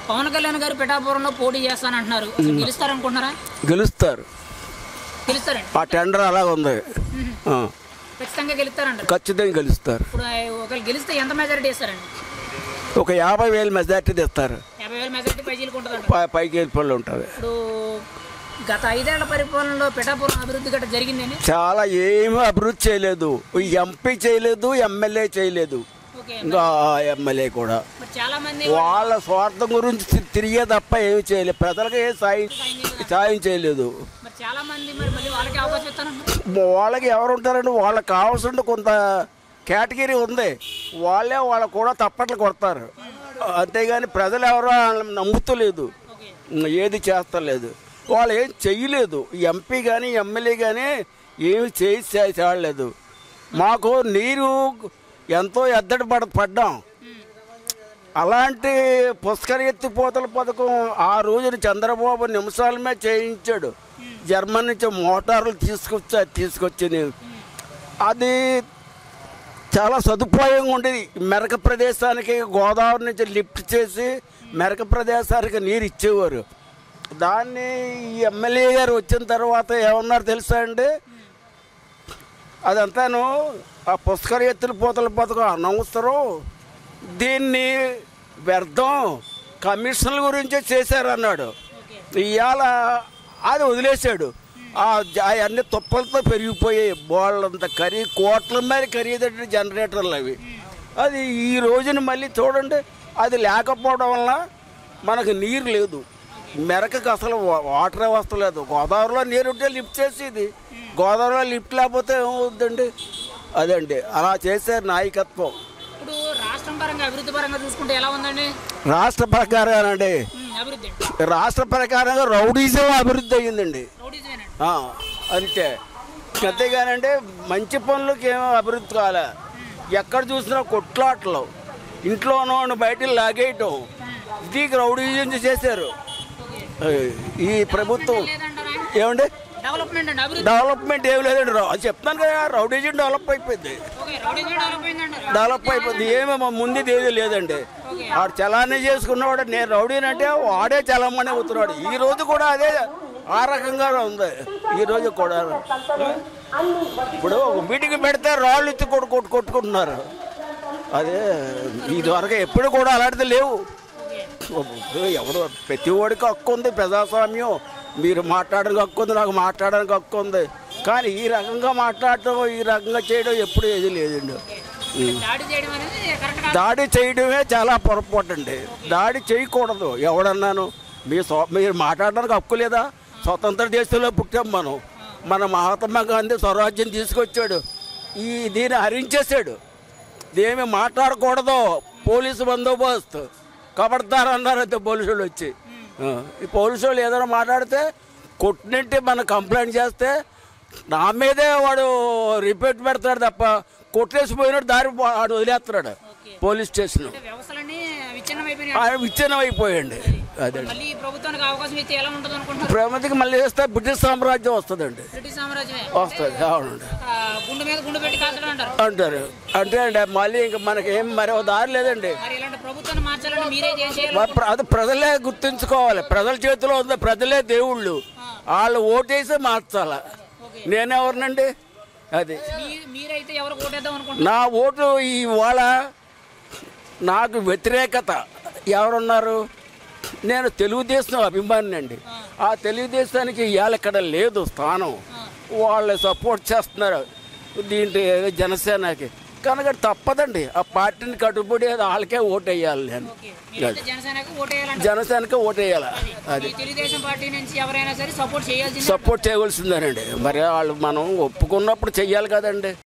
పవన్ కళ్యాణ్ గారు పిఠాపురంలో పోటీ చేస్తానంటున్నారు అసలు గెలుస్తారనుకుంటున్నారా గెలుస్తారు గెలుస్తారండి ఆ టెండర్ అలా ఉంది ఆ, ఖచ్చితంగా గెలుస్తారంటారు ఖచ్చితంగా గెలుస్తారు ఇప్పుడు ఆ ఒకవేళ గెలిస్తే ఎంత మెజారిటీ ఇస్తారండి ఒక యాభై వేలు మెజార్టీ తెస్తారు యాభై వేల మెజారిటీ పైజీలకు ఉంటుంది పై- పైకి వెళ్ళిపోయి ఉంటుంది ఇప్పుడు గత ఐదేళ్ల పరిపాలనలో పిఠాపురం అభివృద్ధి గట్రా జరిగిందండి చాలా ఏమీ అభివృద్ధి చేయలేదు ఎంపీ చేయలేదు ఎమ్మెల్యే చేయలేదు ఓకే ఇంకా ఎమ్మెల్యే కూడా మరి చాలా మంది వాళ్ళ స్వార్థం గురించి తి- తిరిగే తప్ప ఏమి చేయలేదు ప్రజలకు ఏ సాయం సాయం చేయలేదు మరి చాలా మంది మరి మళ్ళీ వాళ్ళకి అవకాశం ఇస్తానంటారు వాళ్ళకి ఎవరు ఉంటారండి వాళ్ళకి కావాల్సిన కొంత కేటగిరీ ఉంది వాళ్ళే వాళ్ళ కూడా తప్పట్లు కొడతారు అంతేగాని ప్రజలు ఎవరో వాళ్ళని నమ్ముతలేదు ఓకే ఏది చేస్తలేదు వాళ్ళు ఏం చెయ్యలేదు ఎంపీ కానీ ఎమ్మెల్యే కానీ ఏమి చేయి చే- చేయలేదు మాకు నీరు ఎంతో ఎద్దడి పడ పడ్డాం అలాంటి పుష్కర ఎత్తిపోతల పథకం ఆ రోజున చంద్రబాబు నిమిషాల మీద చేయించాడు జర్మనీ నుంచి మోటార్లు తీసుకొచ్చా తీసుకొచ్చి అది చాలా సదుపాయంగా ఉండేది మెరక ప్రదేశానికి గోదావరి నుంచి లిఫ్ట్ చేసి మెరక ప్రదేశానికి నీరు ఇచ్చేవారు దాన్ని ఈ ఎమ్మెల్యే గారు వచ్చిన తర్వాత ఏమన్నారు తెలుసా అండి అదంతాను ఆ పుష్కర ఎత్తుల పోతల పథకం అనవసరం దీన్ని వ్యర్థం కమిషన్ల గురించే చేశారన్నాడు ఇవాళ అది వదిలేశాడు ఆ జ- అవన్నీ తుప్పలతో పెరిగిపోయాయి బోళ్ళంత ఖరీ కోట్ల మీద ఖరీదైన జనరేటర్లు అవి అది ఈ రోజున మళ్ళీ చూడండి అది లేకపోవడం వల్ల మనకు నీరు లేదు మెరకకు అసలు వా- వాటరే వస్తలేదు గోదావరిలో నీరు ఉంటే లిఫ్ట్ చేసేది గోదావరిలో లిఫ్ట్ లేకపోతే ఏమవుద్దండి అదండి అలా చేసే నాయకత్వం ఇప్పుడు రాష్ట్రం పరంగా అభివృద్ధి పరంగా చూసుకుంటే ఎలా ఉందండి రాష్ట్ర ప్రకారం అండి ఉమ్, అభివృద్ధి రాష్ట్ర ప్రకారంగా రౌడీజం అభివృద్ధి అయ్యిందండి రౌడీజమేనండి ఆ, అంతే అంతేగానంటే మంచి పనులకి ఏమో అభివృద్ధి కాలే ఎక్కడ చూసినా కొట్లాటలు ఇంట్లోనో బయట లాగేయటం ఇది రౌడీజం చేశారు ఈ ప్రభుత్వం లేదంటారా ఏమండి డెవలప్మెంట్ అండి అభివృద్ధి డెవలప్మెంట్ ఏం లేదండి రౌ- అది చెప్తాను కదా రౌడీజం డెవలప్ అయిపోయింది ఓకే రౌడీజం డెవలప్ అయిందంటారు డెవలప్ అయిపోయింది ఏమేమో ముందు ఏది లేదండి వాడు చలానీ చేసుకున్నవాడు నేను రౌడీనంటే వాడే చలమని అవుతున్నాడు ఈ రోజు కూడా అదే ఆ రకంగా ఉంది ఈ రోజు కూడా ఇప్పుడు ఒక మీటింగ్ పెడితే రాళ్ళు ఎత్తి కొట్టు కొట్టు కొట్టుకుంటున్నారు అదే ఇదివరకు ఎప్పుడు కూడా అలాంటిది లేవు ఇప్పుడు ఎవడు ప్రతి ఓడికి హక్కు ఉంది ప్రజాస్వామ్యం మీరు మాట్లాడడానికి హక్కు ఉంది నాకు మాట్లాడడానికి హక్కు ఉంది కానీ ఈ రకంగా మాట్లాడటం ఈ రకంగా చేయడం ఎప్పుడు ఏది లేదండి దాడి చేయడం అనేది కరెక్ట్ కాదు దాడి చేయడమే చాలా పొరపాటు అండి దాడి చేయకూడదు ఎవడన్నాను మీ స్వ మీరు మాట్లాడడానికి హక్కు లేదా స్వతంత్ర దేశంలో పుట్టాం మనం మన మహాత్మా గాంధీ స్వరాజ్యం తీసుకొచ్చాడు ఈ దీన్ని హరించేశాడు ఇదేమి మాట్లాడకూడదు పోలీసు బందోబస్తు కబడతారు అన్నారు అయితే పోలీసు వాళ్ళు వచ్చి ఆ, ఈ పోలీసు వాళ్ళు ఏదైనా మాట్లాడితే కొట్టినట్టే మనం కంప్లైంట్ చేస్తే నా మీదే వాడు రిపోర్ట్ పెడతాడు తప్ప కొట్టేసి పోయినట్టు దారి పో- వాడు వదిలేస్తున్నాడు పోలీస్ స్టేషన్ అంటే వ్యవస్థలన్నీ విచ్ఛిన్నం అయిపోయినాయి ఆయన విచ్ఛిన్నం అయిపోయండి అదే మళ్ళీ ఈ ప్రభుత్వానికి అవకాశం ఇస్తే ఎలా ఉంటుంది అనుకుంటున్నారు ప్రేమతికి మళ్ళీ వేస్తే బ్రిటిష్ సామ్రాజ్యం వస్తుందండి బ్రిటిష్ సామ్రాజ్యమే వస్తుంది అవునండి ఆ, గుండు మీద గుండు పెట్టి కాల్చడం అంటారు అంటారు అంటే అండి మళ్ళీ ఇంకా మనకి ఏం మరో దారి లేదండి మరి ఇలాంటి ప్రభుత్వాన్ని మార్చాలంటే మీరే ఏం చేయాలి మరి ప్ర- అది ప్రజలే గుర్తుంచుకోవాలి ప్రజల చేతిలో ఉంది ప్రజలే దేవుళ్ళు వాళ్ళు ఓటేసి మార్చాల నేనెవరినండి అది మీ- మీరైతే ఎవరు ఓటేద్దాం అనుకుంటున్నారు నా ఓటు ఇవాళ నాకు వ్యతిరేకత ఎవరున్నారు నేను తెలుగుదేశం అభిమాని అండి ఆ తెలుగుదేశానికి ఇవాళ ఇక్కడ లేదు స్థానం వాళ్ళు సపోర్ట్ చేస్తున్నారు దీంట్లో ఏదో జనసేనకి కనుక తప్పదండి ఆ పార్టీని కట్టుబడి వాళ్ళకే ఓటు వేయాలి నేను ఓకే మీరైతే జనసేనకు ఓటేయాలంటే జనసేనకి ఓటు వేయాలి అది ఈ తెలుగుదేశం పార్టీ నుంచి ఎవరైనా సరే సపోర్ట్ చేయాల్సింది సపోర్ట్ చేయవలసిందేనండి మరి వాళ్ళు మనం ఒప్పుకున్నప్పుడు చెయ్యాలి కదండి